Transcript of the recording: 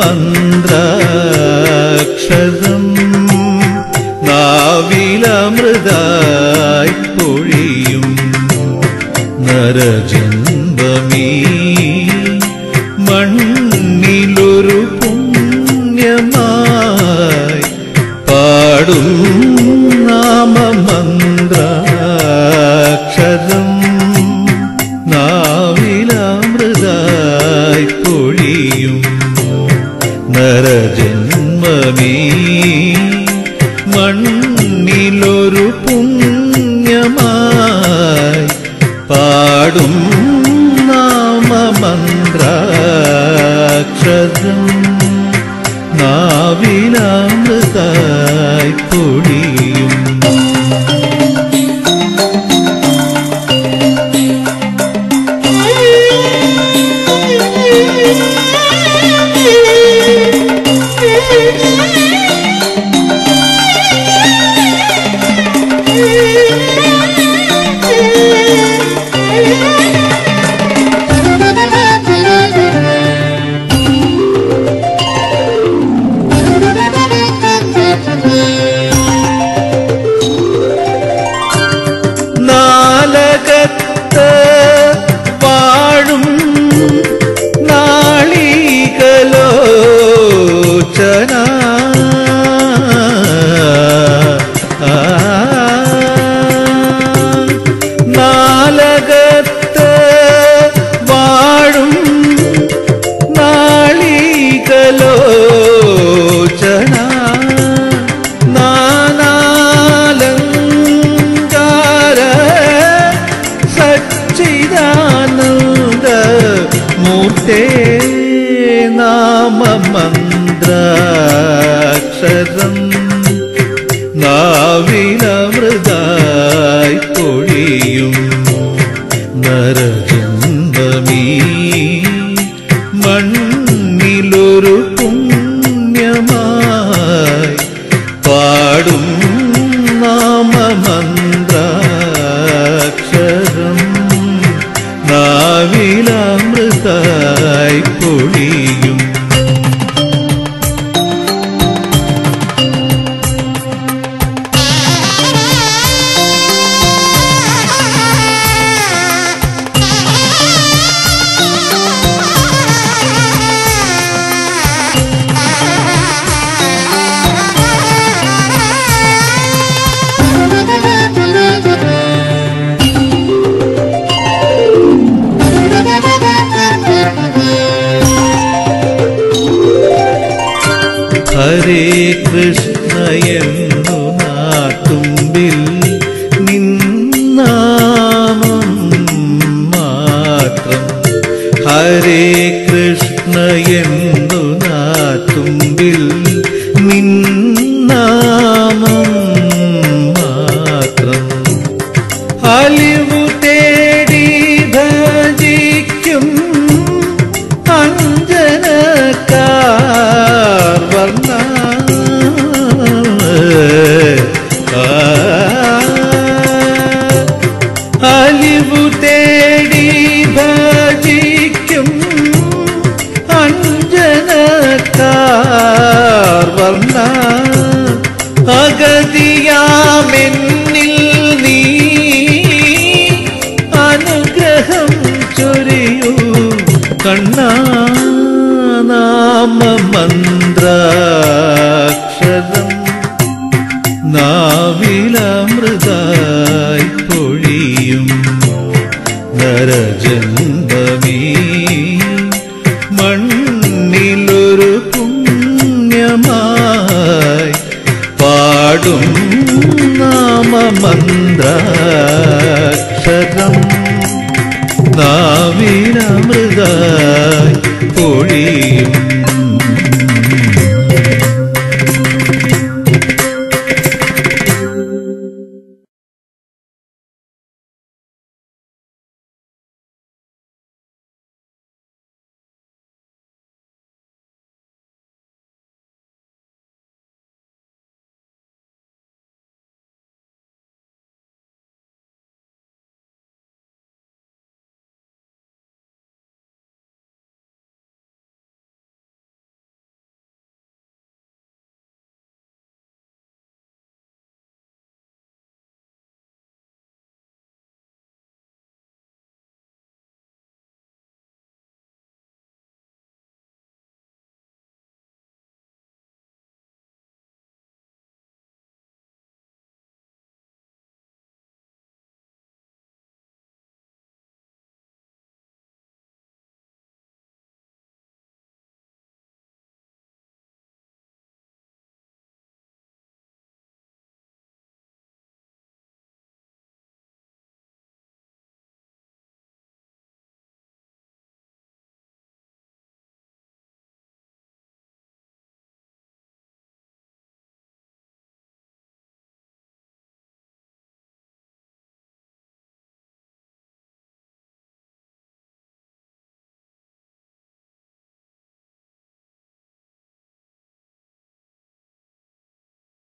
നാമമന്ത്രാക്ഷരം നാവിലമൃതായി പൊഴിയും നരജന്മമീ മണ്ണിലൊരു പുണ്യമായി പാടും നാമമന്ത്രാക്ഷരം നാവിലമൃതായി പൊഴിയും നരജന്മമീ മണ്ണിലൊരു പുണ്യമായി പാടും നാമമന്ത്രാക്ഷരം നാവിലാമൃതായി പൊഴിയും നാലകത്ത് വാഴും നാളികലോചന ആ, നാലകത്ത് വാഴും നാളികലോചന നാനാലങ്കാര സച്ചിദാനന്ദ മൂർത്തേ നാമമന്ത്രാക്ഷരം നാവിലമൃതായി പൊഴിയും നരജന്മമീ മണ്ണിലൊരു പുണ്യമായി പാടും നാമമന്ത്രാക്ഷരം നാവിലമൃതായി പൊഴിയും ഹരേ കൃഷ്ണ എന്നു നാട്ടുമ്പിൽ നിന്നാമം മാത്രം ഹരേ കൃഷ്ണ എന്നു നാട്ടുമ്പിൽ നിന്നാമം മാത്രം അലിവു തേടി ഭജിക്കും അഞ്ജനക്കാർ വർണ്ണ അലിവു തേടി ഭജിക്കും അഞ്ജനക്കാർ വർണ്ണ അഗതിയാമെന്നിൽ നീ അനുഗ്രഹം ചൊരിയൂ കണ്ണാനാമമന്ത്രാക്ഷരം നാവിലമൃതായി പൊഴിയും നരജന്മമീ മണ്ണിലൊരു പുണ്യമായി പാടും നാമമന്ത്രാക്ഷരം നാവിലമൃതായി പൊഴിയും